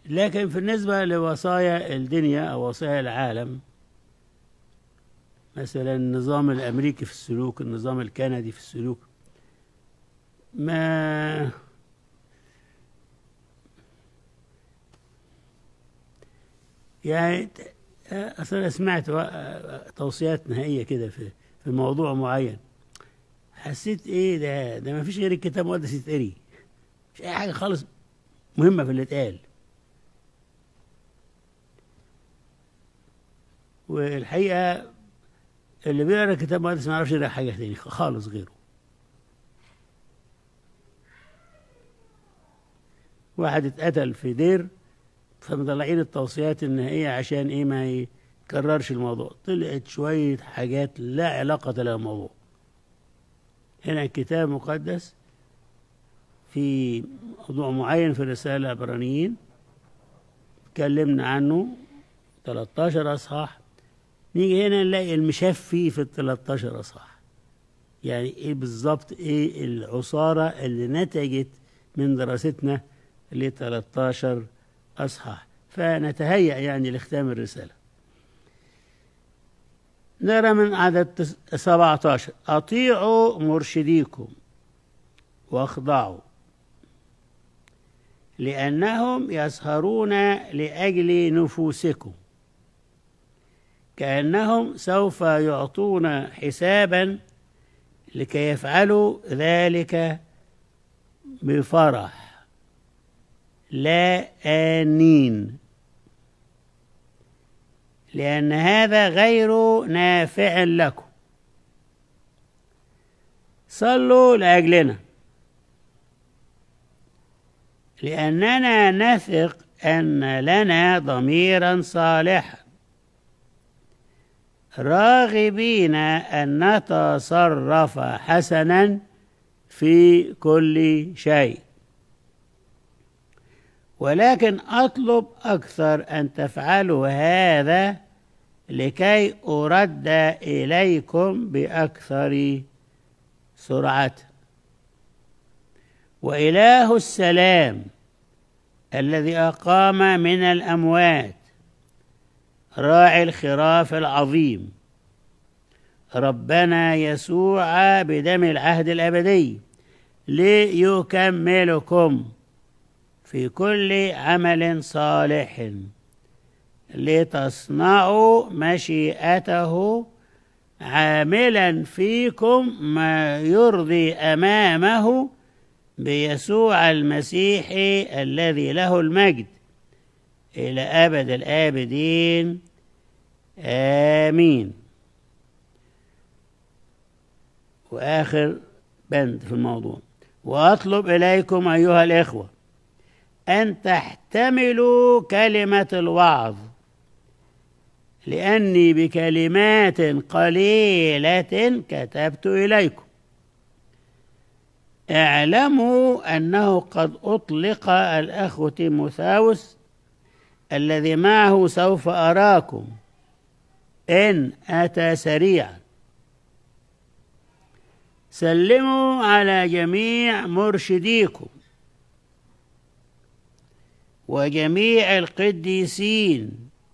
لكن بالنسبة لوصايا الدنيا أو وصايا العالم مثلا النظام الأمريكي في السلوك النظام الكندي في السلوك ما يعني أصلا سمعت و- توصيات نهائية كده في في موضوع معين حسيت إيه ده ده ما فيش غير الكتاب المقدس يتقري مش أي حاجة خالص مهمة في اللي اتقال والحقيقة اللي بيقرا الكتاب المقدس ما يعرفش يقرا حاجة تاني خالص غيره واحد اتقتل في دير فمطلعين التوصيات النهائية عشان ايه ما يكررش الموضوع طلعت شوية حاجات لا علاقة لها بالموضوع هنا الكتاب المقدس في موضوع معين في الرسالة العبرانيين اتكلمنا عنه 13 أصحاح نيجي هنا نلاقي المشفي في ال 13 أصحاح يعني ايه بالظبط ايه العصارة اللي نتجت من دراستنا ل 13 أصحاح فنتهيأ يعني لختام الرسالة نرى من عدد تس- 17 أطيعوا مرشديكم واخضعوا لأنهم يسهرون لأجل نفوسكم كأنهم سوف يعطون حسابا لكي يفعلوا ذلك بفرح لا آنين لأن هذا غير نافع لكم صلوا لأجلنا لأننا نثق أن لنا ضميرا صالحا راغبين أن نتصرف حسنا في كل شيء ولكن أطلب أكثر أن تفعلوا هذا لكي أرد إليكم بأكثر سرعة وإله السلام الذي أقام من الأموات راعي الخراف العظيم ربنا يسوع بدم العهد الأبدي ليكملكم في كل عمل صالح لتصنعوا مشيئته عاملا فيكم ما يرضي امامه بيسوع المسيح الذي له المجد الى ابد الابدين امين واخر بند في الموضوع واطلب اليكم ايها الاخوه أن تحتملوا كلمة الوعظ لأني بكلمات قليلة كتبت إليكم اعلموا أنه قد أطلق الأخ تيموثاوس الذي معه سوف أراكم إن أتى سريعا سلموا على جميع مرشديكم وجميع القديسين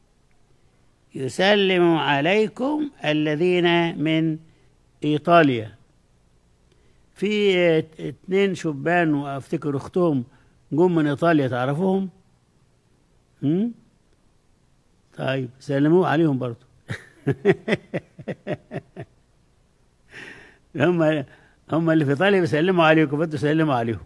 يسلم عليكم الذين من إيطاليا في اتنين شبان وافتكر اختهم جم من ايطاليا تعرفوهم هم؟ طيب سلموا عليهم برضو هم هم اللي في ايطاليا بيسلموا عليكم فانتوا سلموا عليهم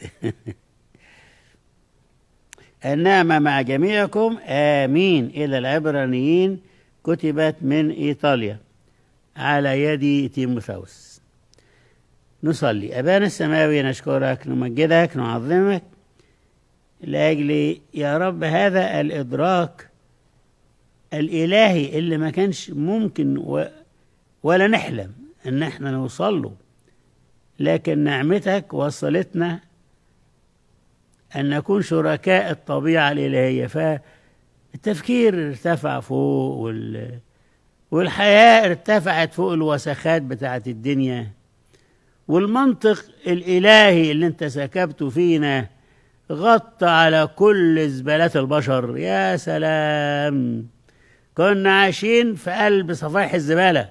النعمة مع جميعكم آمين إلى العبرانيين كتبت من إيطاليا على يد تيموثاوس نصلي أبانا السماوي نشكرك نمجدك نعظمك لأجل يا رب هذا الإدراك الإلهي اللي ما كانش ممكن و ولا نحلم إن احنا نوصل له لكن نعمتك وصلتنا أن نكون شركاء الطبيعة الإلهية فالتفكير ارتفع فوق وال... والحياة ارتفعت فوق الوسخات بتاعة الدنيا والمنطق الإلهي اللي انت سكبته فينا غطى على كل زبالات البشر يا سلام كنا عايشين في قلب صفائح الزبالة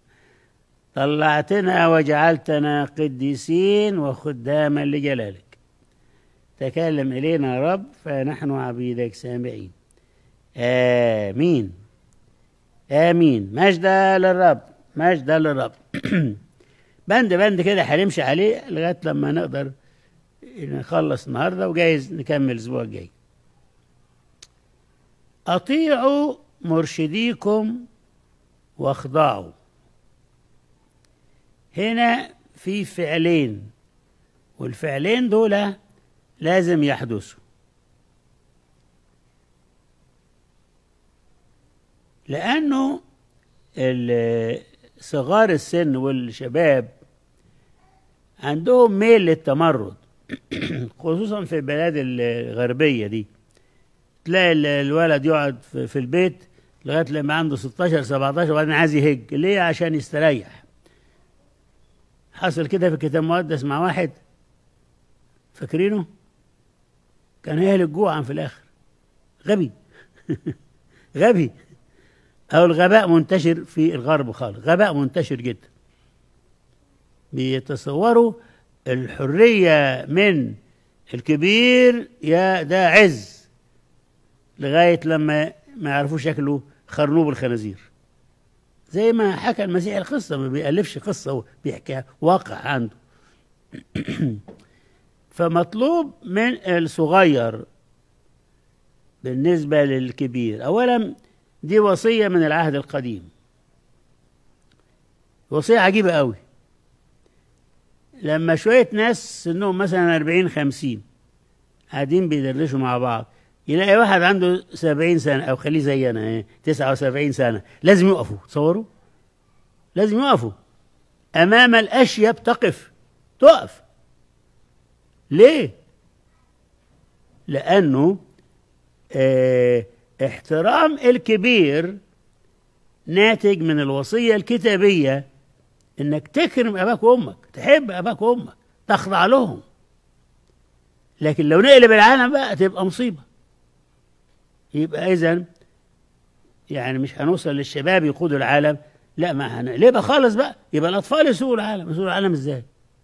طلعتنا وجعلتنا قديسين وخداما لجلالك تكلم إلينا يا رب فنحن عبيدك سامعين آمين آمين مجدا للرب مجدا للرب بند بند كده هنمشي عليه لغاية لما نقدر نخلص النهارده وجايز نكمل الأسبوع الجاي أطيعوا مرشديكم واخضعوا هنا في فعلين والفعلين دول لازم يحدثوا لأنه ال- صغار السن والشباب عندهم ميل للتمرد خصوصا في البلاد الغربية دي تلاقي ال- الولد يقعد في في البيت لغاية لما عنده 16 17 وبعدين عايز يهج ليه عشان يستريح حصل كده في الكتاب المقدس مع واحد فاكرينه كان هيهلك جوعا في الآخر غبي غبي أو الغباء منتشر في الغرب خالص غباء منتشر جدا بيتصوروا الحرية من الكبير يا ده عز لغاية لما ما يعرفوش شكله خرنوب الخنازير زي ما حكى المسيح القصة ما بيألفش قصة هو بيحكيها واقع عنده فمطلوب من الصغير بالنسبة للكبير أولا دي وصية من العهد القديم وصية عجيبة قوي لما شوية ناس سنهم مثلا 40 50 قاعدين بيدردشوا مع بعض يلاقي واحد عنده 70 سنة أو خليه زينا ايه 79 سنة لازم يقفوا تصوروا لازم يقفوا أمام الأشيب تقف تقف ليه؟ لأنه اه احترام الكبير ناتج من الوصية الكتابية انك تكرم اباك وامك تحب اباك وامك تخضع لهم لكن لو نقلب العالم بقى تبقى مصيبة يبقى اذا يعني مش هنوصل للشباب يقودوا العالم لا ما هنقلبها خالص بقى يبقى الاطفال يسوقوا العالم يسوقوا العالم ازاي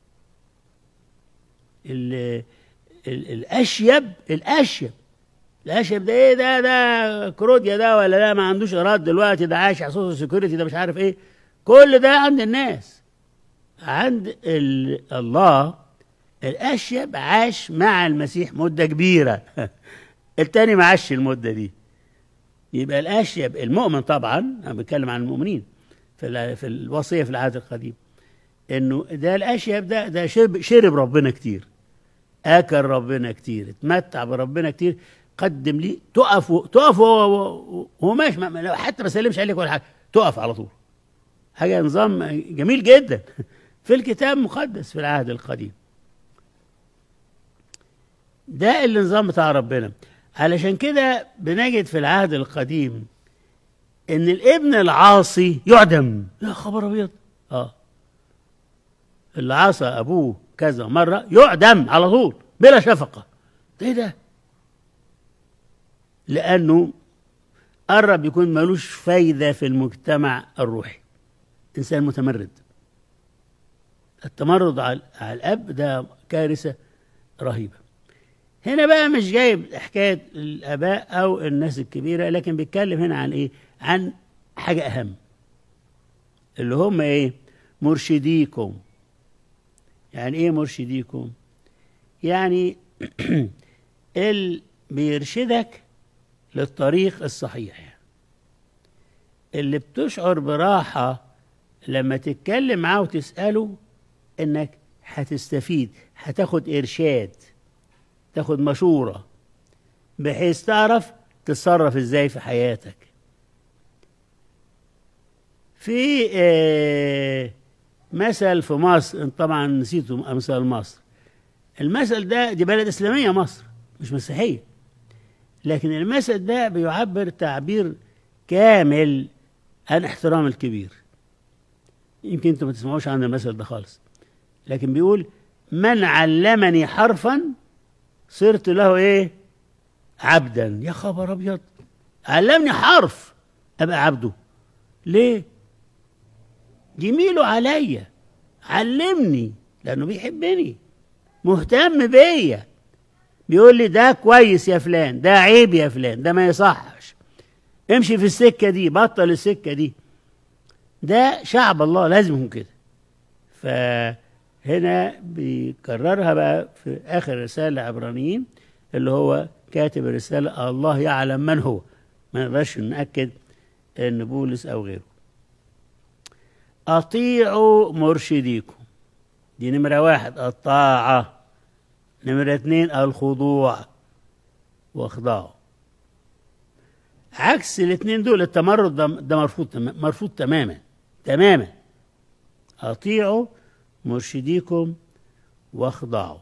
ال ال الاشيب الاشيب الاشيب ده ايه ده ده كروديا ده ولا ده ما عندوش ايراد دلوقتي ده عايش على سوشيال سيكوريتي ده مش عارف ايه كل ده عند الناس عند ال- الله الاشيب عاش مع المسيح مده كبيره التاني ما عاش المده دي يبقى الاشيب المؤمن طبعا انا بتكلم عن المؤمنين في ال- في الوصيه في العهد القديم انه ده الاشيب ده ده شرب شرب ربنا كتير اكل ربنا كتير اتمتع بربنا كتير قدم لي تقف و- تقف وهو هو ماشي ما- ما- لو حتى ما سلمش عليك ولا حاجه تقف على طول حاجه نظام جميل جدا في الكتاب المقدس في العهد القديم ده النظام بتاع ربنا علشان كده بنجد في العهد القديم ان الابن العاصي يعدم يا خبر ابيض اه اللي عصى ابوه كذا مره يعدم على طول بلا شفقه ده ايه ده لانه قرب يكون ملوش فايده في المجتمع الروحي انسان متمرد التمرد على على الاب ده كارثه رهيبه هنا بقى مش جايب حكايه الاباء او الناس الكبيره لكن بيتكلم هنا عن ايه عن حاجه اهم اللي هم ايه مرشديكم يعني ايه مرشديكم يعني اللي بيرشدك للطريق الصحيح اللي بتشعر براحة لما تتكلم معاه وتسأله انك هتستفيد هتاخد ارشاد تاخد مشورة بحيث تعرف تتصرف ازاي في حياتك في آه مثل في مصر طبعا نسيته امثال مصر المثل ده دي بلد اسلاميه مصر مش مسيحيه لكن المثل ده بيعبر تعبير كامل عن احترام الكبير يمكن انتم ما تسمعوش عن المثل ده خالص لكن بيقول من علمني حرفا صرت له ايه عبدا يا خبر ابيض علمني حرف ابقى عبده ليه جميله عليا علمني لانه بيحبني مهتم بيا بيقول لي ده كويس يا فلان ده عيب يا فلان ده ما يصحش امشي في السكه دي بطل السكه دي ده شعب الله لازم يكون كده فهنا بيكررها بقى في اخر رساله عبرانيين اللي هو كاتب الرساله الله يعلم من هو ما نقدرش ناكد ان بولس او غيره اطيعوا مرشديكم دي نمره واحد الطاعه نمره اتنين الخضوع واخضعوا عكس الاثنين دول التمرد ده, ده مرفوض تم- مرفوض تماما تماما اطيعوا مرشديكم واخضعوا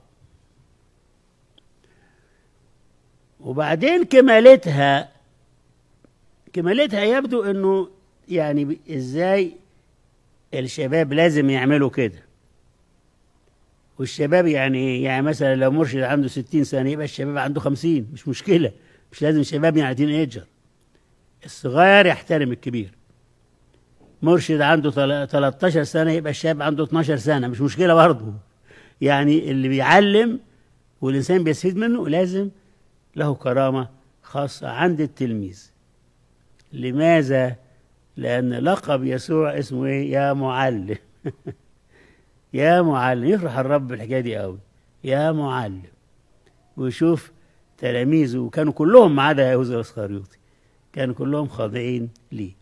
وبعدين كمالتها كمالتها يبدو انه يعني ب- ازاي الشباب لازم يعملوا كده والشباب يعني إيه؟ يعني مثلا لو مرشد عنده 60 سنه يبقى الشباب عنده 50 مش مشكله مش لازم شباب يعني تين ايجر الصغير يحترم الكبير مرشد عنده تل- 13 سنه يبقى الشاب عنده 12 سنه مش مشكله برضه يعني اللي بيعلم والانسان بيستفيد منه لازم له كرامه خاصه عند التلميذ لماذا لان لقب يسوع اسمه ايه يا معلم يا معلم يفرح الرب بالحكايه دي قوي يا معلم ويشوف تلاميذه كانوا كلهم ما عدا يهوذا الاسخريوطي كانوا كلهم خاضعين ليه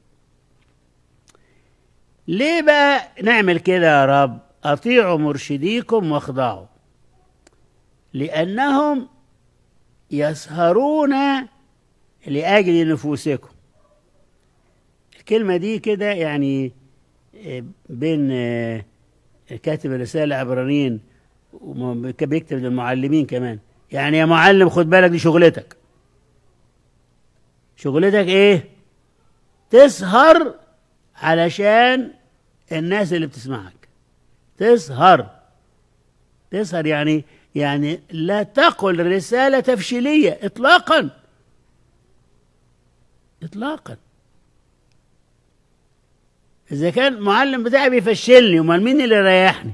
ليه بقى نعمل كده يا رب اطيعوا مرشديكم واخضعوا لانهم يسهرون لاجل نفوسكم الكلمه دي كده يعني آه، بين آه، كاتب الرساله عبرانيين وم- بيكتب للمعلمين كمان يعني يا معلم خد بالك دي شغلتك شغلتك ايه تسهر علشان الناس اللي بتسمعك تسهر تسهر يعني يعني لا تقل رسالة تفشيلية إطلاقا إطلاقا إذا كان المعلم بتاعي بيفشلني أمال مين اللي يريحني؟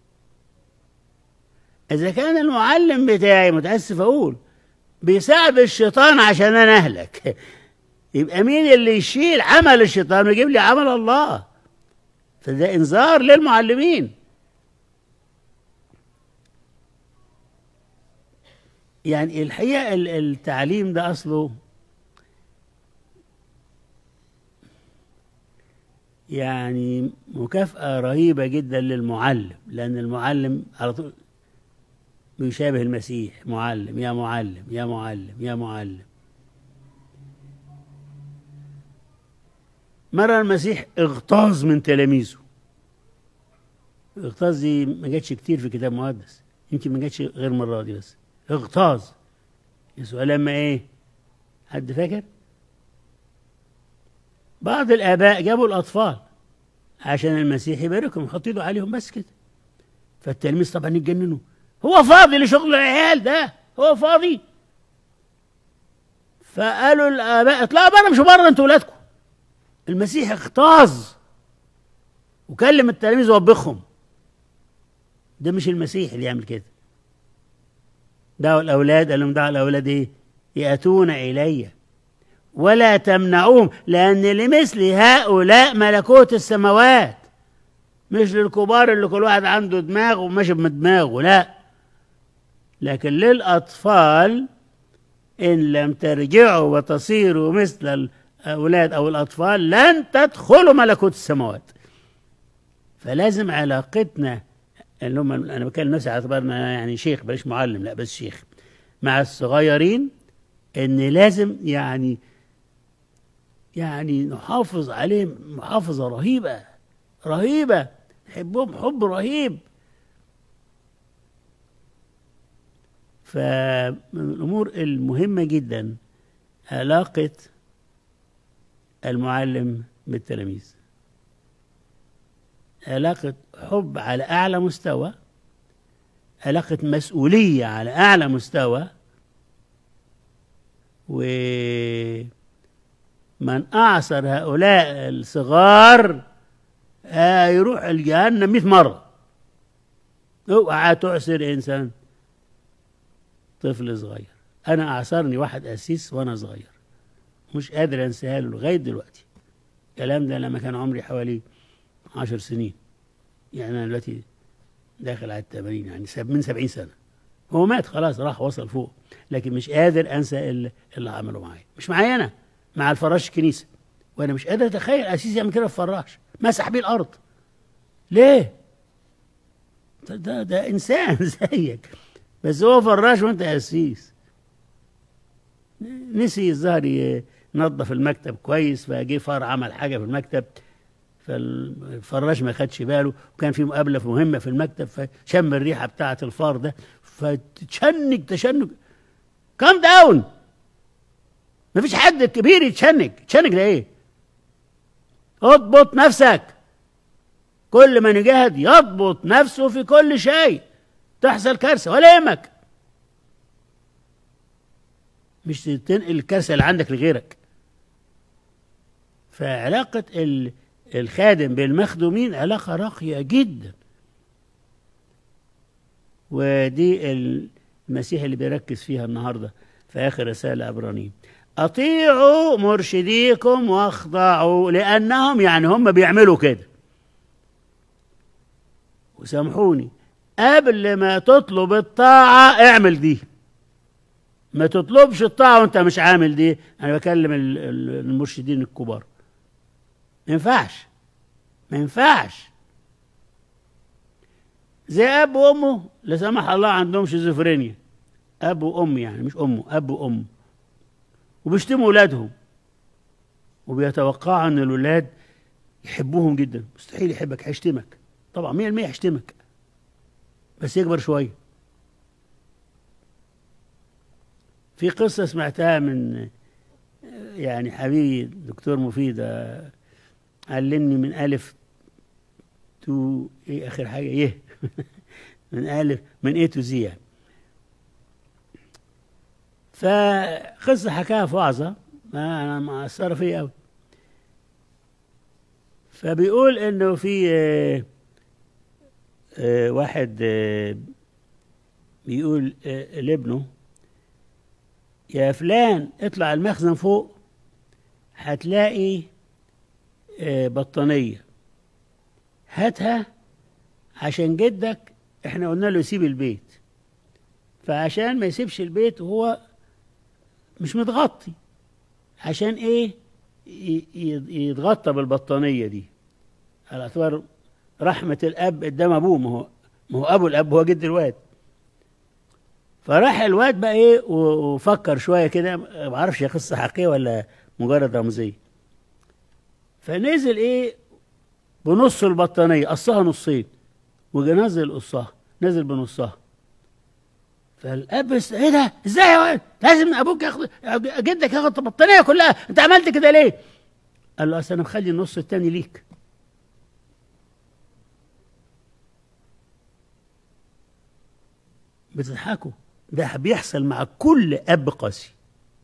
إذا كان المعلم بتاعي متأسف أقول بيساعد الشيطان عشان أنا أهلك يبقى مين اللي يشيل عمل الشيطان ويجيب لي عمل الله فده انذار للمعلمين يعني الحقيقة ال- التعليم ده أصله يعني مكافأة رهيبة جدا للمعلم لأن المعلم على طول بيشابه المسيح معلم يا معلم يا معلم يا معلم مرة المسيح اغتاظ من تلاميذه اغتاظ دي ما جاتش كتير في الكتاب المقدس يمكن ما جاتش غير مرة دي بس اغتاظ يسوع لما ايه حد فاكر بعض الآباء جابوا الأطفال عشان المسيح يباركهم يحط ايده عليهم بس كده فالتلميذ طبعا يتجننوا هو فاضي لشغل العيال ده هو فاضي فقالوا الآباء اطلعوا بره مش بره انتوا ولادكم المسيح اغتاظ وكلم التلاميذ ووبخهم ده مش المسيح اللي يعمل كده دعوا الأولاد قال لهم دعوا الأولاد إيه يأتون إلي ولا تمنعوهم لأن لمثل هؤلاء ملكوت السماوات مش للكبار اللي كل واحد عنده دماغ وماشي بدماغه لا لكن للأطفال إن لم ترجعوا وتصيروا مثل الأولاد أو الأطفال لن تدخلوا ملكوت السماوات فلازم علاقتنا اللي هم أنا بكلم نفسي على اعتبارنا يعني شيخ بلاش معلم لا بس شيخ مع الصغيرين إن لازم يعني يعني نحافظ عليهم محافظة رهيبة رهيبة نحبهم حب رهيب فمن الأمور المهمة جدا علاقة المعلم بالتلاميذ علاقة حب على أعلى مستوى علاقة مسؤولية على أعلى مستوى ومن أعصر هؤلاء الصغار هيروح الجهنم 100 مرة اوعى تعسر إنسان طفل صغير أنا أعصرني واحد أسيس وأنا صغير مش قادر أنساها له لغاية دلوقتي الكلام ده لما كان عمري حوالي عشر سنين يعني أنا دلوقتي داخل على الثمانين يعني سب- من سبعين سنة هو مات خلاص راح وصل فوق لكن مش قادر أنسى اللي, اللي عمله معايا مش معايا أنا مع الفراش الكنيسة وأنا مش قادر أتخيل أسيس يعمل كده في فراش مسح بيه الأرض ليه؟ ده, ده, ده إنسان زيك بس هو فراش وأنت أسيس نسي الظاهر ي- ينظف المكتب كويس فجه فار عمل حاجة في المكتب فالفراش ما خدش باله وكان في مقابله مهمه في المكتب فشم الريحه بتاعه الفار ده فتشنج تشنج كام داون مفيش حد كبير يتشنج تشنج ده ايه اضبط نفسك كل من يجاهد يضبط نفسه في كل شيء تحصل كارثه ولا يهمك مش تنقل الكارثه اللي عندك لغيرك فعلاقه ال الخادم بالمخدومين علاقة راقية جدا ودي المسيح اللي بيركز فيها النهاردة في آخر رسالة عبرانيين أطيعوا مرشديكم واخضعوا لأنهم يعني هم بيعملوا كده وسامحوني قبل ما تطلب الطاعة اعمل دي ما تطلبش الطاعة وانت مش عامل دي أنا بكلم المرشدين الكبار ما ينفعش ما ينفعش زي اب وامه لا سمح الله عندهم شيزوفرينيا اب وام يعني مش امه اب وام وبيشتموا اولادهم وبيتوقعوا ان الاولاد يحبوهم جدا مستحيل يحبك هيشتمك طبعا 100% هيشتمك بس يكبر شويه في قصه سمعتها من يعني حبيبي دكتور مفيد علمني من ألف تو إيه آخر حاجة إيه من ألف من إيه تو زي يعني فقصة حكاها في وعظة ما أنا مأثرة فيا أوي فبيقول إنه في آه آه واحد آه بيقول لابنه يا فلان اطلع المخزن فوق هتلاقي بطانية هاتها عشان جدك احنا قلنا له يسيب البيت فعشان ما يسيبش البيت وهو مش متغطي عشان ايه يتغطى بالبطانية دي على اعتبار رحمة الأب قدام أبوه ما هو ما هو أبو الأب هو جد الواد فراح الواد بقى ايه وفكر شوية كده ما اعرفش هي قصة حقيقية ولا مجرد رمزية فنزل ايه بنص البطانيه قصها نصين ونزل قصها نزل بنصها فالاب ايه ده ازاي يا ولد لازم ابوك ياخد جدك ياخد البطانيه كلها انت عملت كده ليه قال له اصل انا مخلي النص التاني ليك بتضحكوا ده بيحصل مع كل اب قاسي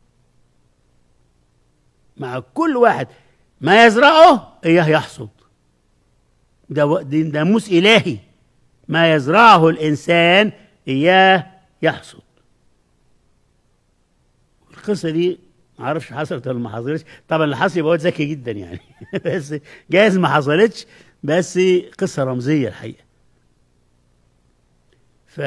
مع كل واحد ما يزرعه اياه يحصد ده دين ناموس الهي ما يزرعه الانسان اياه يحصد القصه دي ما اعرفش حصلت ولا ما حصلتش طبعا اللي حصل يبقى ذكي جدا يعني بس جايز ما حصلتش بس قصه رمزيه الحقيقه ف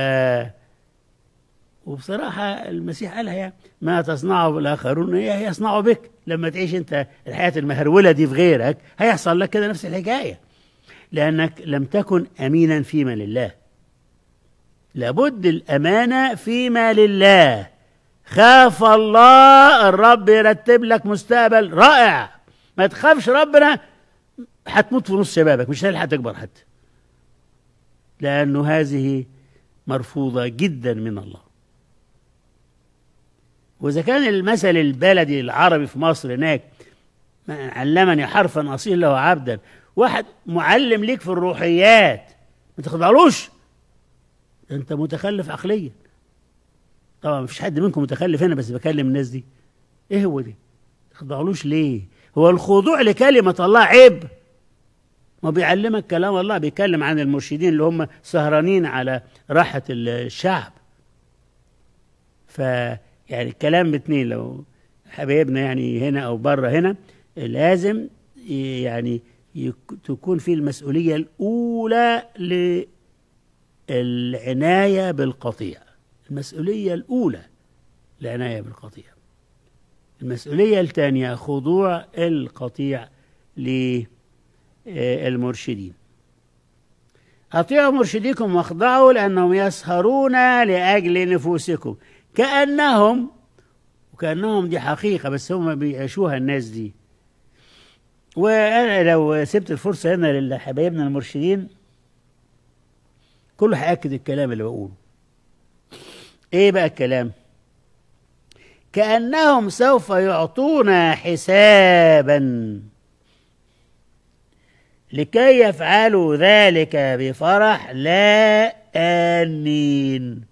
وبصراحة المسيح قالها يعني ما تصنعه بالآخرون هي يصنعه بك لما تعيش أنت الحياة المهرولة دي في غيرك هيحصل لك كده نفس الحكاية لأنك لم تكن أمينا فيما لله لابد الأمانة فيما لله خاف الله الرب يرتب لك مستقبل رائع ما تخافش ربنا هتموت في نص شبابك مش هتلحق تكبر حتى لأنه هذه مرفوضة جدا من الله وإذا كان المثل البلدي العربي في مصر هناك علمني حرفا أصيل له عبدا واحد معلم ليك في الروحيات ما تخضعلوش أنت متخلف عقليا طبعا مفيش حد منكم متخلف هنا بس بكلم الناس دي ايه هو ده تخضعلوش ليه هو الخضوع لكلمة الله عيب ما بيعلمك كلام الله بيتكلم عن المرشدين اللي هم سهرانين على راحة الشعب ف يعني الكلام باتنين لو حبايبنا يعني هنا او بره هنا لازم يعني يك- تكون في المسؤولية الأولى للعناية بالقطيع المسؤولية الأولى العناية بالقطيع المسؤولية الثانية خضوع القطيع للمرشدين أطيعوا مرشديكم واخضعوا لأنهم يسهرون لأجل نفوسكم كأنهم وكأنهم دي حقيقة بس هم بيعيشوها الناس دي وأنا لو سبت الفرصة هنا لحبايبنا المرشدين كله هيأكد الكلام اللي بقوله إيه بقى الكلام؟ كأنهم سوف يعطون حسابا لكي يفعلوا ذلك بفرح لا آنين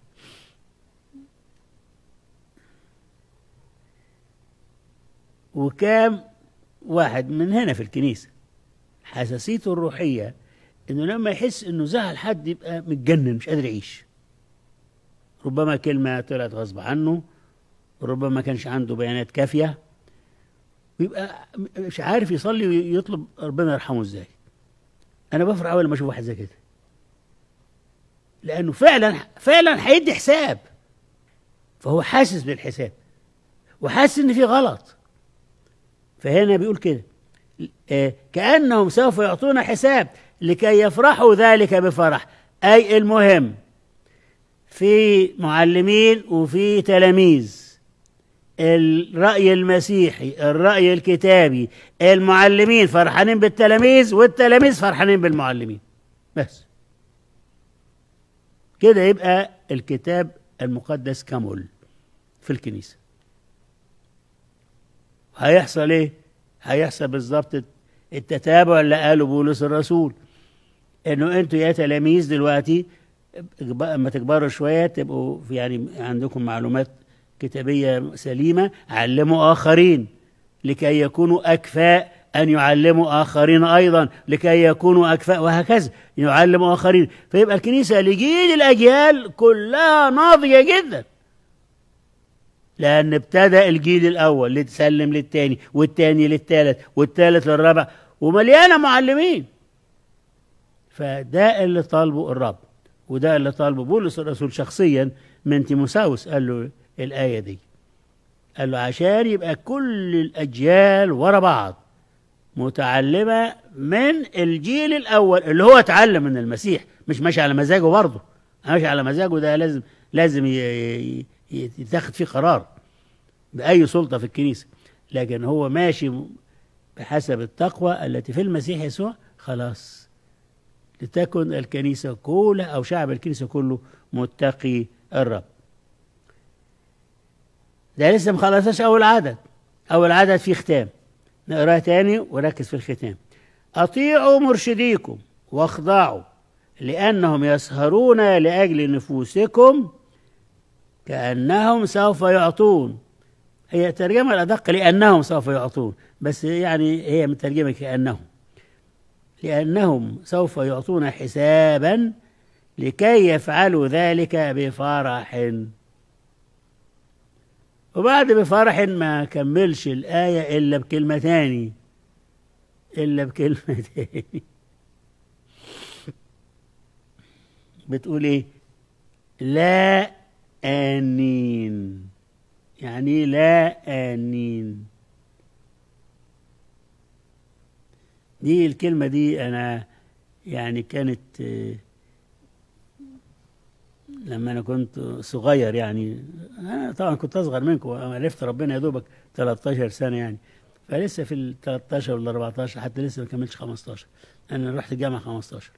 وكام واحد من هنا في الكنيسة حساسيته الروحية انه لما يحس انه زعل حد يبقى متجنن مش قادر يعيش ربما كلمة طلعت غصب عنه ربما ما كانش عنده بيانات كافية ويبقى مش عارف يصلي ويطلب ربنا يرحمه ازاي انا بفرح اول ما اشوف واحد زي كده لانه فعلا فعلا هيدي حساب فهو حاسس بالحساب وحاسس ان في غلط فهنا بيقول كده آه، كانهم سوف يعطون حساب لكي يفرحوا ذلك بفرح اي المهم في معلمين وفي تلاميذ الرأي المسيحي الرأي الكتابي المعلمين فرحانين بالتلاميذ والتلاميذ فرحانين بالمعلمين بس كده يبقى الكتاب المقدس كمل في الكنيسة هيحصل ايه هيحصل بالظبط التتابع اللي قاله بولس الرسول انه انتوا يا تلاميذ دلوقتي اما تكبروا شويه تبقوا في يعني عندكم معلومات كتابيه سليمه علموا اخرين لكي يكونوا اكفاء ان يعلموا اخرين ايضا لكي يكونوا اكفاء وهكذا يعلموا اخرين فيبقى الكنيسه لجيل الاجيال كلها ناضجه جدا لان ابتدى الجيل الاول لتسلم للتاني والتاني للتالت والتالت للرابع ومليانه معلمين فده اللي طالبه الرب وده اللي طالبه بولس الرسول شخصيا من تيموساوس قال له الآية دي قال له عشان يبقى كل الأجيال ورا بعض متعلمة من الجيل الأول اللي هو اتعلم من المسيح مش ماشي على مزاجه برضه ماشي على مزاجه ده لازم لازم يتاخد فيه قرار بأي سلطة في الكنيسة لكن هو ماشي بحسب التقوى التي في المسيح يسوع خلاص لتكن الكنيسة كلها أو شعب الكنيسة كله متقي الرب ده لسه مخلصاش أول عدد أول عدد فيه ختام نقراه تاني وركز في الختام أطيعوا مرشديكم واخضعوا لأنهم يسهرون لأجل نفوسكم كأنهم سوف يعطون هي ترجمة الأدق لأنهم سوف يعطون بس يعني هي مترجمة كأنهم لأنهم سوف يعطون حسابا لكي يفعلوا ذلك بفرح وبعد بفرح ما كملش الآية إلا بكلمة تاني إلا بكلمة تاني بتقول إيه لا آنين يعني لا آنين دي الكلمة دي أنا يعني كانت لما أنا كنت صغير يعني أنا طبعا كنت أصغر منكم عرفت ربنا يا دوبك 13 سنة يعني فلسه في ال 13 ولا 14 حتى لسه ما كملتش 15 أنا رحت الجامعة 15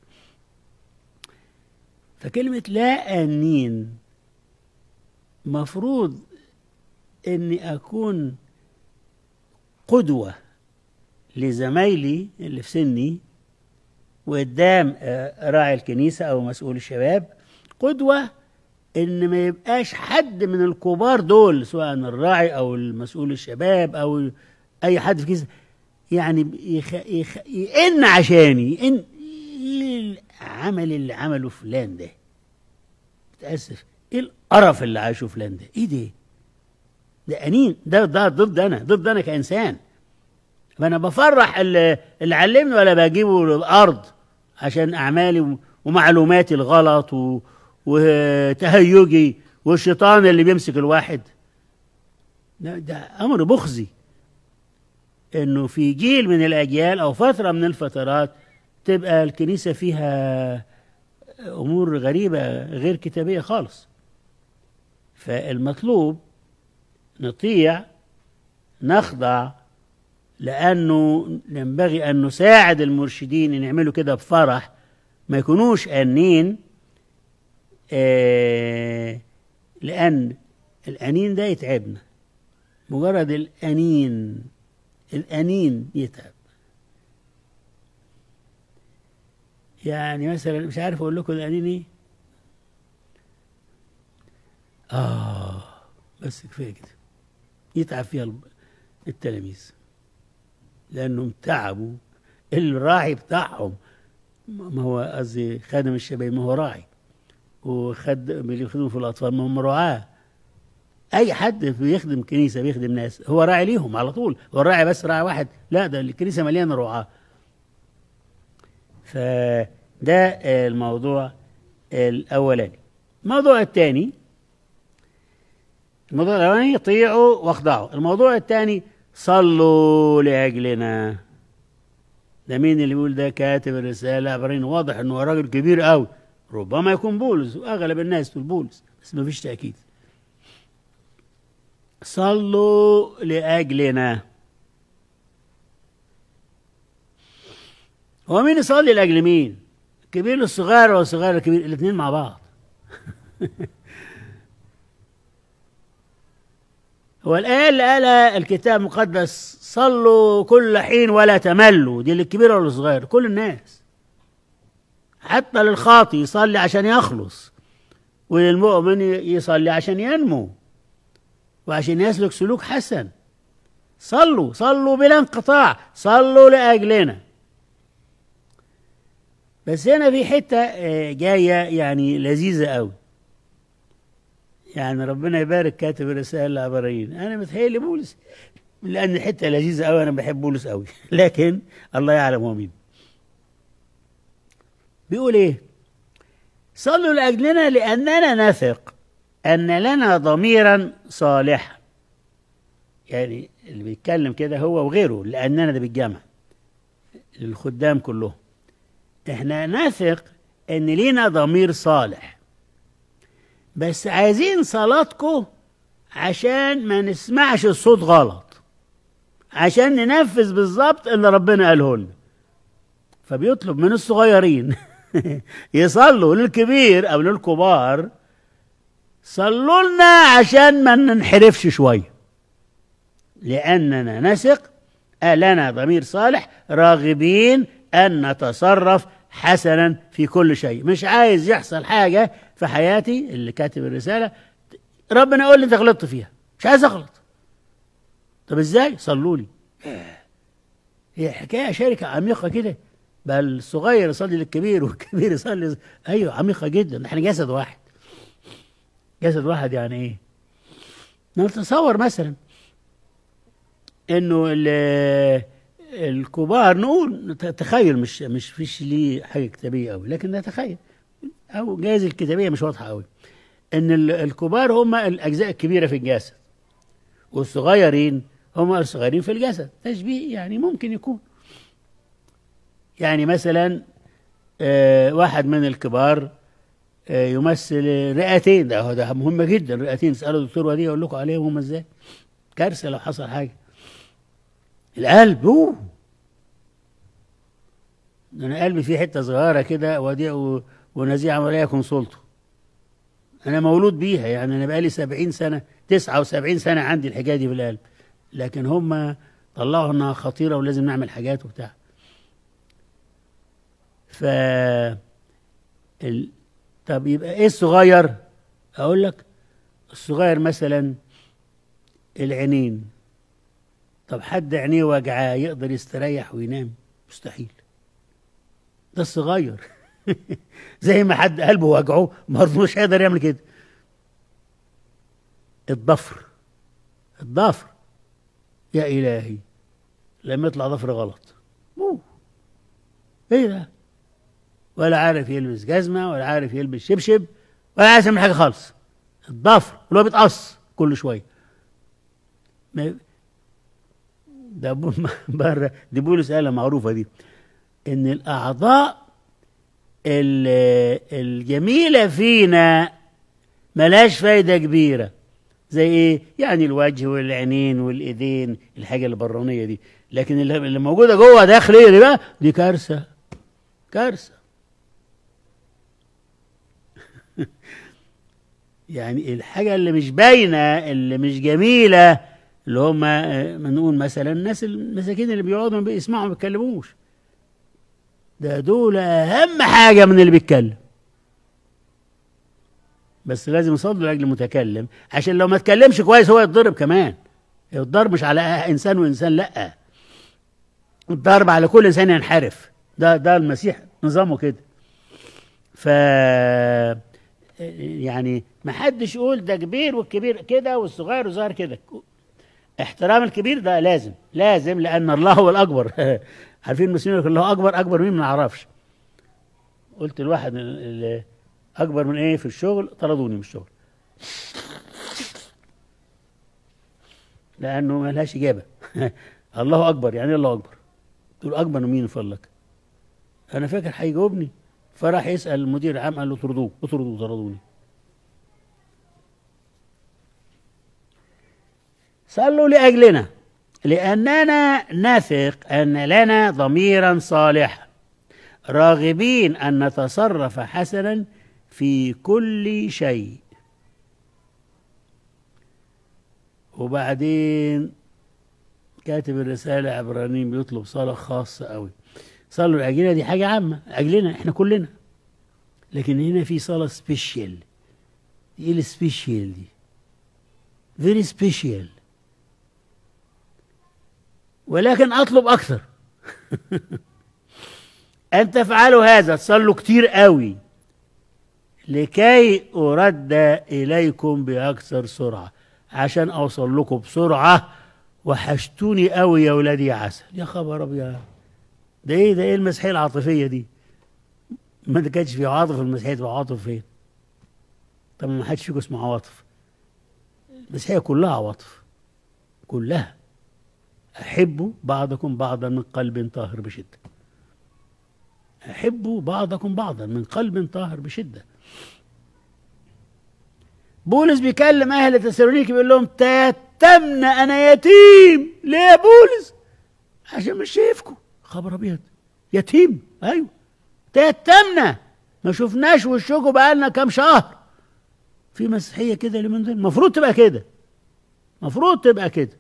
فكلمة لا آنين مفروض إني أكون قدوة لزمايلي اللي في سني وقدام راعي الكنيسة أو مسؤول الشباب قدوة ان ما يبقاش حد من الكبار دول سواء الراعي او المسؤول الشباب او اي حد في كيس يعني يخ... يخ... يئن عشاني يئن ايه العمل اللي عمله فلان ده متاسف ايه القرف اللي عاشه فلان ده ايه ده ده انين ده ده ضد انا ضد انا كانسان فانا بفرح اللي, اللي علمني ولا بجيبه للارض عشان اعمالي ومعلوماتي الغلط و... وتهيجي والشيطان اللي بيمسك الواحد ده, ده امر مخزي انه في جيل من الاجيال او فتره من الفترات تبقى الكنيسه فيها امور غريبه غير كتابيه خالص فالمطلوب نطيع نخضع لانه ينبغي ان نساعد المرشدين ان يعملوا كده بفرح ما يكونوش انين آه لان الانين ده يتعبنا مجرد الانين الانين يتعب يعني مثلا مش عارف اقول لكم الانين ايه اه بس كفايه كده يتعب فيها التلاميذ لانهم تعبوا الراعي بتاعهم ما هو قصدي خادم الشباب ما هو راعي وخد بيخدموا في الاطفال ما هم رعاه اي حد بيخدم كنيسه بيخدم ناس هو راعي ليهم على طول هو الراعي بس راعي واحد لا ده الكنيسه مليانه رعاه فده الموضوع الاولاني الموضوع الثاني الموضوع الاولاني طيعوا واخضعوا الموضوع الثاني صلوا لاجلنا ده مين اللي بيقول ده كاتب الرساله عبرين واضح انه راجل كبير قوي ربما يكون بولس واغلب الناس تقول بولس بس ما فيش تاكيد صلوا لاجلنا هو مين يصلي لاجل مين الكبير للصغير والصغير للكبير الاثنين مع بعض هو الآية اللي قالها الكتاب المقدس صلوا كل حين ولا تملوا دي للكبير ولا للصغير كل الناس حتى للخاطي يصلي عشان يخلص وللمؤمن يصلي عشان ينمو وعشان يسلك سلوك حسن صلوا صلوا بلا انقطاع صلوا لأجلنا بس هنا في حتة جاية يعني لذيذة قوي يعني ربنا يبارك كاتب الرسالة العبريين أنا متهيألي بولس لأن الحتة لذيذة قوي أنا بحب بولس قوي لكن الله يعلم هو مين بيقول إيه صلوا لأجلنا لأننا نثق أن لنا ضميرا صالحا يعني اللي بيتكلم كده هو وغيره لأننا ده بالجمع للخدام كلهم احنا نثق ان لينا ضمير صالح بس عايزين صلاتكم عشان ما نسمعش الصوت غلط عشان ننفذ بالظبط اللي ربنا قاله لنا فبيطلب من الصغيرين يصلوا للكبير او للكبار صلوا لنا عشان ما ننحرفش شويه لاننا نثق لنا ضمير صالح راغبين ان نتصرف حسنا في كل شيء مش عايز يحصل حاجه في حياتي اللي كاتب الرساله ربنا يقول لي انت غلطت فيها مش عايز اغلط طب ازاي صلوا لي هي حكايه شركه عميقه كده بل الصغير يصلي للكبير والكبير يصلي ايوه عميقه جدا احنا جسد واحد جسد واحد يعني ايه نتصور مثلا انه الكبار نقول تخيل مش مش فيش ليه حاجه كتابيه قوي لكن نتخيل او جايز الكتابيه مش واضحه قوي ان الكبار هم الاجزاء الكبيره في الجسد والصغيرين هم الصغيرين في الجسد تشبيه يعني ممكن يكون يعني مثلا آه واحد من الكبار آه يمثل رئتين ده ده مهمه جدا رئتين اسالوا الدكتور ودي يقول لكم عليهم هم ازاي كارثه لو حصل حاجه القلب اوه انا قلبي فيه حته صغيره كده وديع ونزيع عمليه كونسولته انا مولود بيها يعني انا بقالي سبعين سنه تسعة وسبعين سنه عندي الحكايه دي في القلب لكن هم طلعوا انها خطيره ولازم نعمل حاجات وبتاع ف ال... طب يبقى ايه الصغير اقول لك الصغير مثلا العينين طب حد عينيه وجعاه يقدر يستريح وينام مستحيل ده الصغير زي ما حد قلبه وجعه برضه مش هيقدر يعمل كده الضفر الضفر يا إلهي لما يطلع ضفر غلط أوه. ايه ده ولا عارف يلبس جزمة ولا عارف يلبس شبشب ولا عارف يعمل حاجة خالص الضفر اللي هو بيتقص كل شوية ما ده ب- بره دي بولس قالها معروفة دي إن الأعضاء ال- الجميلة فينا ملهاش فايدة كبيرة زي ايه؟ يعني الوجه والعينين والايدين الحاجة البرانية دي لكن اللي اللي موجودة جوه داخلية دي بقى دي كارثة كارثة يعني الحاجة اللي مش باينة اللي مش جميلة اللي هم آه، ما نقول مثلا الناس المساكين اللي بيقعدوا ما بيسمعوا ما بيتكلموش ده دول أهم حاجة من اللي بيتكلم بس لازم يصلوا لاجل المتكلم عشان لو ما اتكلمش كويس هو يتضرب كمان الضرب مش على انسان وانسان لا الضرب على كل انسان ينحرف ده ده المسيح نظامه كده ف يعني ما حدش يقول ده كبير والكبير كده والصغير والصغير كده احترام الكبير ده لازم لازم لان الله هو الاكبر عارفين المسلمين يقول الله اكبر اكبر مين ما نعرفش قلت الواحد اللي اكبر من ايه في الشغل طردوني من الشغل لانه ما لهاش اجابه الله اكبر يعني إيه الله اكبر تقول اكبر من مين فضلك انا فاكر هيجاوبني فراح يسال المدير العام قال له طردوه اطردوه طردوني صلوا لاجلنا لاننا نثق ان لنا ضميرا صالحا راغبين ان نتصرف حسنا في كل شيء وبعدين كاتب الرسالة عبرانيين بيطلب صلاة خاصة قوي صلوا لأجلنا دي حاجة عامة أجلنا إحنا كلنا لكن هنا في صلاة سبيشال إيه السبيشال دي فيري سبيشال ولكن أطلب أكثر أن تفعلوا هذا تصلوا كتير قوي لكي أرد إليكم بأكثر سرعة عشان أوصل لكم بسرعة وحشتوني قوي يا ولادي يا عسل يا خبر أبيض ده إيه ده إيه المسيحية العاطفية دي ما كانش في عاطف المسيحية تبقى عاطف فين طب ما حدش فيكم اسمه عواطف المسيحية كلها عواطف كلها أحبوا بعضكم بعضا من قلب طاهر بشدة أحبوا بعضكم بعضا من قلب طاهر بشدة بولس بيكلم أهل تسالونيكي بيقول لهم تيتمنا أنا يتيم ليه يا بولس عشان مش شايفكم خبر أبيض يتيم أيوه تيتمنا ما شفناش وشكم بقالنا كام شهر في مسيحية كده اللي من دول المفروض تبقى كده المفروض تبقى كده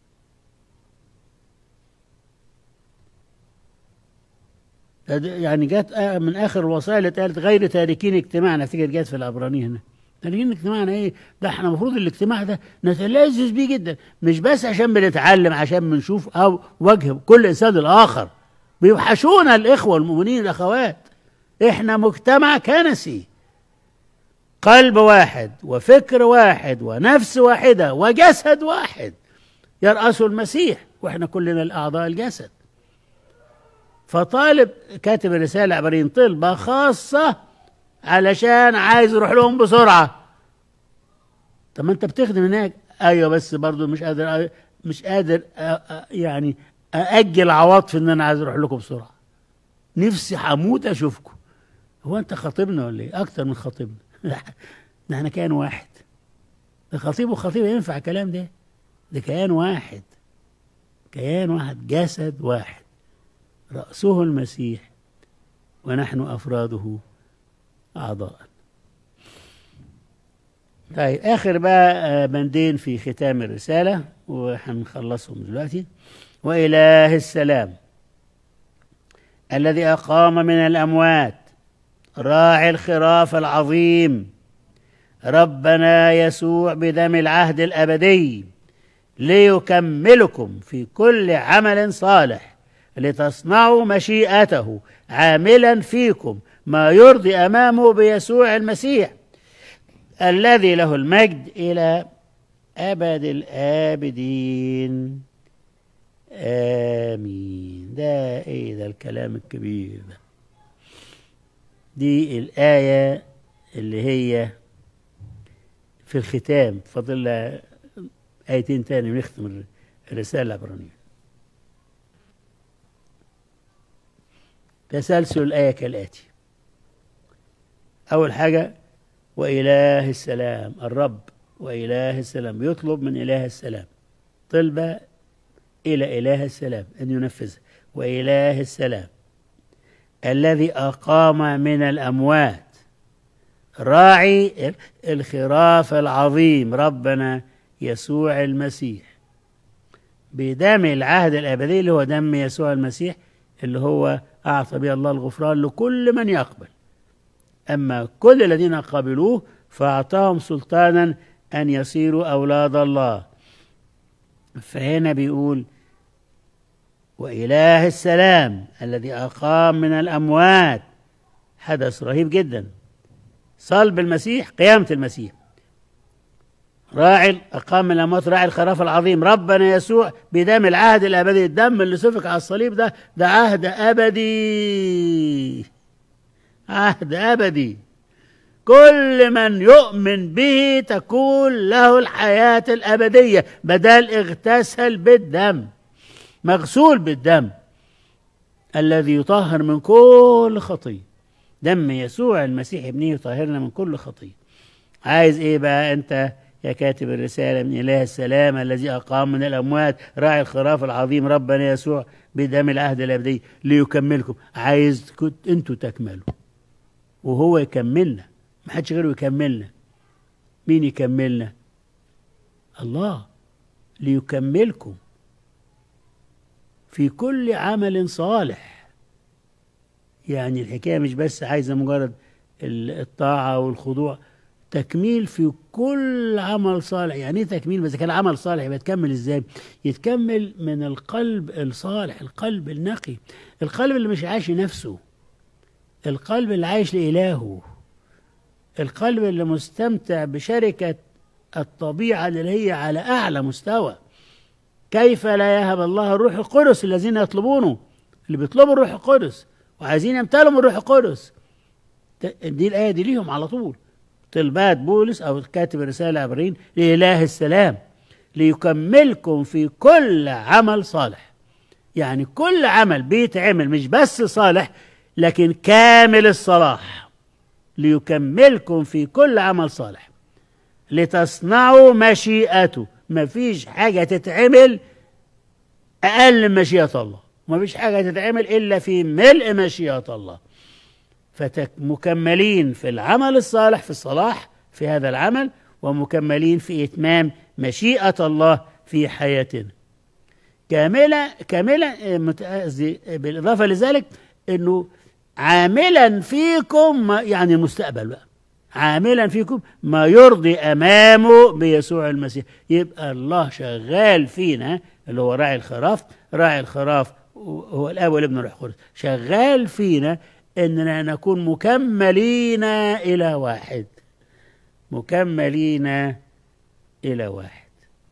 يعني جت من اخر الوصايا اللي اتقالت غير تاركين اجتماعنا افتكر جت في العبرانيه هنا تاركين اجتماعنا ايه؟ ده احنا المفروض الاجتماع ده نتلذذ بيه جدا مش بس عشان بنتعلم عشان بنشوف او وجه كل انسان الاخر بيوحشونا الاخوه المؤمنين الاخوات احنا مجتمع كنسي قلب واحد وفكر واحد ونفس واحده وجسد واحد يرأسه المسيح واحنا كلنا الاعضاء الجسد فطالب كاتب الرسالة عبرين طلبة خاصة علشان عايز يروح لهم بسرعة طب ما انت بتخدم هناك ايوه بس برضو مش قادر مش قادر يعني ااجل عواطفي ان انا عايز اروح لكم بسرعه نفسي هموت اشوفكم هو انت خاطبنا ولا ايه اكتر من خاطبنا ده احنا كيان واحد ده خطيب وخطيبه ينفع الكلام ده ده كيان واحد كيان واحد جسد واحد رأسه المسيح ونحن أفراده أعضاء طيب آخر بقى بندين في ختام الرسالة وهنخلصهم دلوقتي وإله السلام الذي أقام من الأموات راعي الخراف العظيم ربنا يسوع بدم العهد الأبدي ليكملكم في كل عمل صالح لتصنعوا مشيئته عاملا فيكم ما يرضي أمامه بيسوع المسيح الذي له المجد إلى أبد الآبدين آمين ده إيه ده الكلام الكبير ده دي الآية اللي هي في الختام فاضل لها آيتين تاني ونختم الرسالة العبرانية تسلسل الآية كالآتي أول حاجة وإله السلام الرب وإله السلام يطلب من إله السلام طلبة إلى إله السلام أن ينفذها وإله السلام الذي أقام من الأموات راعي الخراف العظيم ربنا يسوع المسيح بدم العهد الأبدي اللي هو دم يسوع المسيح اللي هو أعطى به الله الغفران لكل من يقبل أما كل الذين قبلوه فأعطاهم سلطانا أن يصيروا أولاد الله فهنا بيقول وإله السلام الذي أقام من الأموات حدث رهيب جدا صلب المسيح قيامة المسيح راعي أقام من الأموات راعي الخراف العظيم ربنا يسوع بدم العهد الأبدي الدم اللي سفك على الصليب ده ده عهد أبدي عهد أبدي كل من يؤمن به تكون له الحياة الأبدية بدل اغتسل بالدم مغسول بالدم الذي يطهر من كل خطية دم يسوع المسيح ابنه يطهرنا من كل خطية عايز ايه بقى انت يا كاتب الرسالة من إله السلام الذي أقام من الأموات راعي الخراف العظيم ربنا يسوع بدم العهد الأبدي ليكملكم عايز كنت انتوا تكملوا وهو يكملنا ما حدش غيره يكملنا مين يكملنا الله ليكملكم في كل عمل صالح يعني الحكايه مش بس عايزه مجرد الطاعه والخضوع تكميل في كل عمل صالح يعني ايه تكميل بس كان عمل صالح يبقى يتكمل ازاي يتكمل من القلب الصالح القلب النقي القلب اللي مش عايش لنفسه القلب اللي عايش لإلهه القلب اللي مستمتع بشركة الطبيعة اللي هي على أعلى مستوى كيف لا يهب الله الروح القدس الذين يطلبونه اللي بيطلبوا الروح القدس وعايزين يمتلوا من الروح القدس دي الآية دي ليهم على طول طلبات بولس أو كاتب الرسالة عبرين لإله السلام ليكملكم في كل عمل صالح يعني كل عمل بيتعمل مش بس صالح لكن كامل الصلاح ليكملكم في كل عمل صالح لتصنعوا مشيئته ما فيش حاجة تتعمل أقل من مشيئة الله ما فيش حاجة تتعمل إلا في ملء مشيئة الله فمكملين في العمل الصالح في الصلاح في هذا العمل ومكملين في إتمام مشيئة الله في حياتنا كاملة كاملة بالإضافة لذلك أنه عاملا فيكم ما يعني المستقبل بقى عاملا فيكم ما يرضي امامه بيسوع المسيح يبقى الله شغال فينا اللي هو راعي الخراف راعي الخراف هو الاب والابن والروح القدس شغال فينا اننا نكون مكملين الى واحد مكملين الى واحد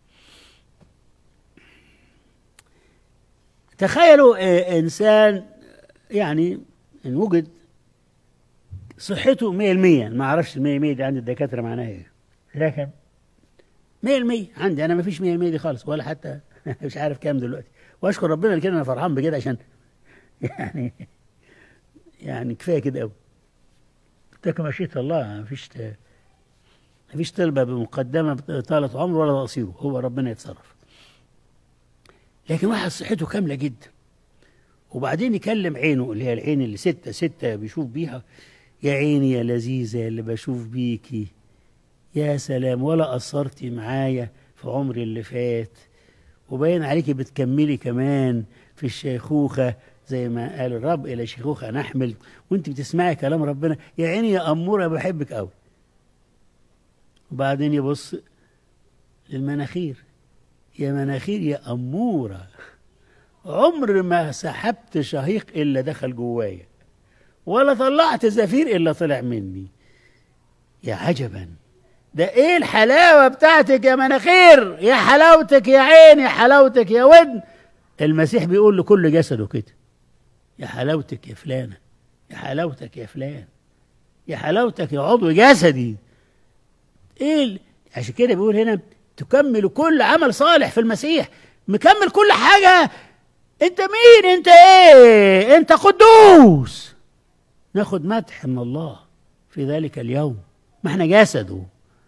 تخيلوا انسان يعني ان وجد صحته 100% ما اعرفش ال 100% دي عند الدكاتره معناها ايه لكن 100% عندي انا ما فيش 100% دي خالص ولا حتى مش عارف كام دلوقتي واشكر ربنا كده انا فرحان بكده عشان يعني يعني كفايه كده قوي تك مشيئه الله ما فيش ما فيش طلبه بمقدمه طالة عمر ولا تقصيره هو ربنا يتصرف لكن واحد صحته كامله جدا وبعدين يكلم عينه اللي هي العين اللي ستة ستة بيشوف بيها يا عيني يا لذيذة اللي بشوف بيكي يا سلام ولا قصرتي معايا في عمري اللي فات وباين عليكي بتكملي كمان في الشيخوخة زي ما قال الرب إلى شيخوخة نحمل وانت بتسمعي كلام ربنا يا عيني يا أمورة بحبك قوي وبعدين يبص للمناخير يا مناخير يا أمورة عمر ما سحبت شهيق إلا دخل جوايا ولا طلعت زفير إلا طلع مني يا عجبا ده ايه الحلاوة بتاعتك يا مناخير يا حلاوتك يا عين يا حلاوتك يا ودن المسيح بيقول لكل جسده كده يا حلاوتك يا فلانة يا حلاوتك يا فلان يا حلاوتك يا عضو جسدي ايه ال- عشان كده بيقول هنا تكمل كل عمل صالح في المسيح مكمل كل حاجة انت مين انت ايه انت قدوس ناخد مدح من الله في ذلك اليوم ما احنا جسده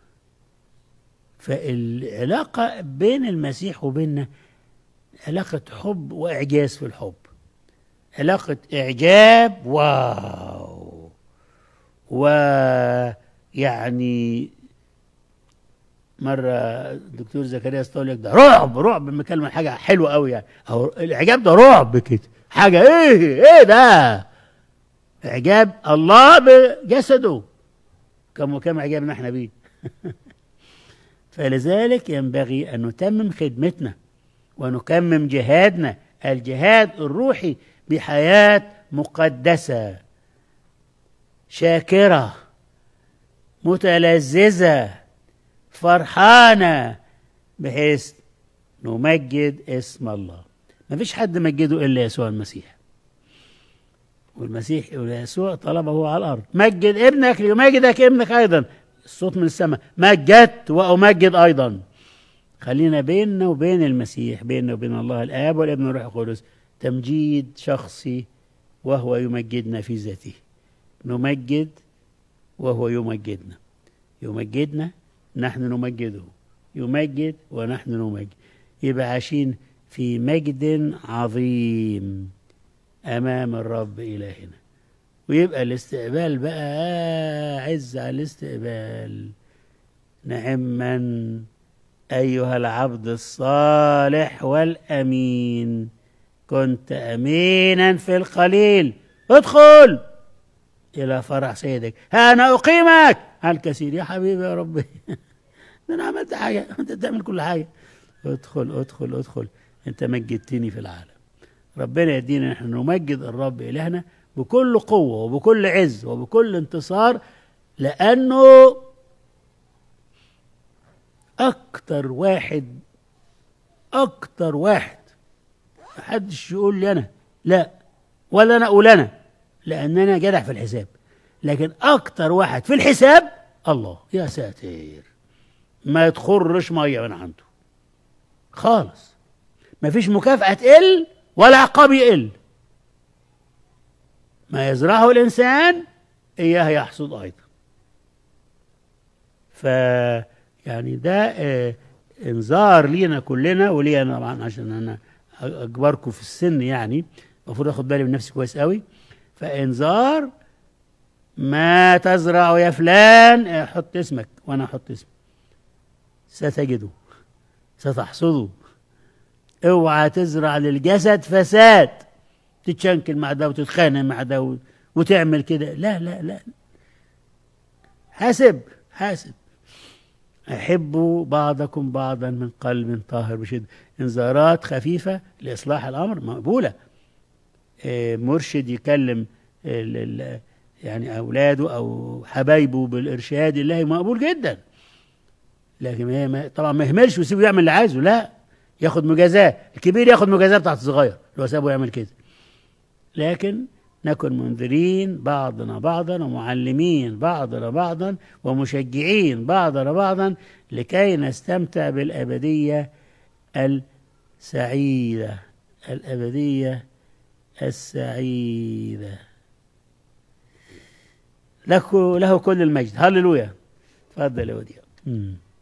فالعلاقة بين المسيح وبيننا علاقة حب وإعجاز في الحب علاقة إعجاب واو ويعني مرة الدكتور زكريا يقول لك ده رعب رعب لما كلمة حاجة حلوة قوي يعني أو الإعجاب ده رعب كده حاجة إيه إيه ده إعجاب الله بجسده كم وكم إعجابنا إحنا بيه فلذلك ينبغي أن نتمم خدمتنا ونكمم جهادنا الجهاد الروحي بحياة مقدسة شاكرة متلذذة فرحانة بحيث نمجد اسم الله ما فيش حد مجده إلا يسوع المسيح والمسيح يسوع طلبه على الأرض مجد ابنك ليمجدك ابنك أيضا الصوت من السماء مجدت وأمجد أيضا خلينا بيننا وبين المسيح بيننا وبين الله الآب والابن والروح القدس تمجيد شخصي وهو يمجدنا في ذاته نمجد وهو يمجدنا يمجدنا نحن نمجده يمجد ونحن نمجد يبقى عايشين في مجد عظيم أمام الرب إلهنا ويبقى الاستقبال بقى عز على الاستقبال نعما أيها العبد الصالح والأمين كنت أمينا في القليل ادخل إلى فرح سيدك ها أنا أقيمك على الكثير يا حبيبي يا ربي ده أنا عملت حاجة أنت تعمل كل حاجة ادخل ادخل ادخل أنت مجدتني في العالم ربنا يدينا نحن نمجد الرب إلهنا بكل قوة وبكل عز وبكل انتصار لأنه أكتر واحد أكتر واحد محدش يقول لي أنا لا ولا أنا أقول أنا لأن أنا جدع في الحساب لكن أكتر واحد في الحساب الله يا ساتر ما تخرش مية من عنده خالص ما فيش مكافأة تقل ولا عقاب يقل ما يزرعه الإنسان إياه يحصد أيضا ف يعني ده آه انذار لينا كلنا ولي انا طبعا عشان انا اكبركم في السن يعني المفروض اخد بالي من نفسي كويس قوي فانذار ما تزرع يا فلان حط اسمك وانا احط اسمي ستجده ستحصده اوعى تزرع للجسد فساد تتشنكل مع ده وتتخانق مع ده وتعمل كده لا لا لا حاسب حاسب أحبوا بعضكم بعضا من قلب طاهر بشدة إنذارات خفيفة لإصلاح الأمر مقبولة إيه مرشد يكلم يعني أولاده أو حبايبه بالإرشاد الله مقبول جدا لكن هي طبعا ما يهملش ويسيبه يعمل اللي عايزه لا ياخد مجازاه الكبير ياخد مجازاه بتاعت الصغير لو سابه يعمل كده لكن نكن منذرين بعضنا بعضا ومعلمين بعضنا بعضا ومشجعين بعضنا بعضا لكي نستمتع بالأبدية السعيدة الأبدية السعيدة له له كل المجد هللويا تفضل يا وديع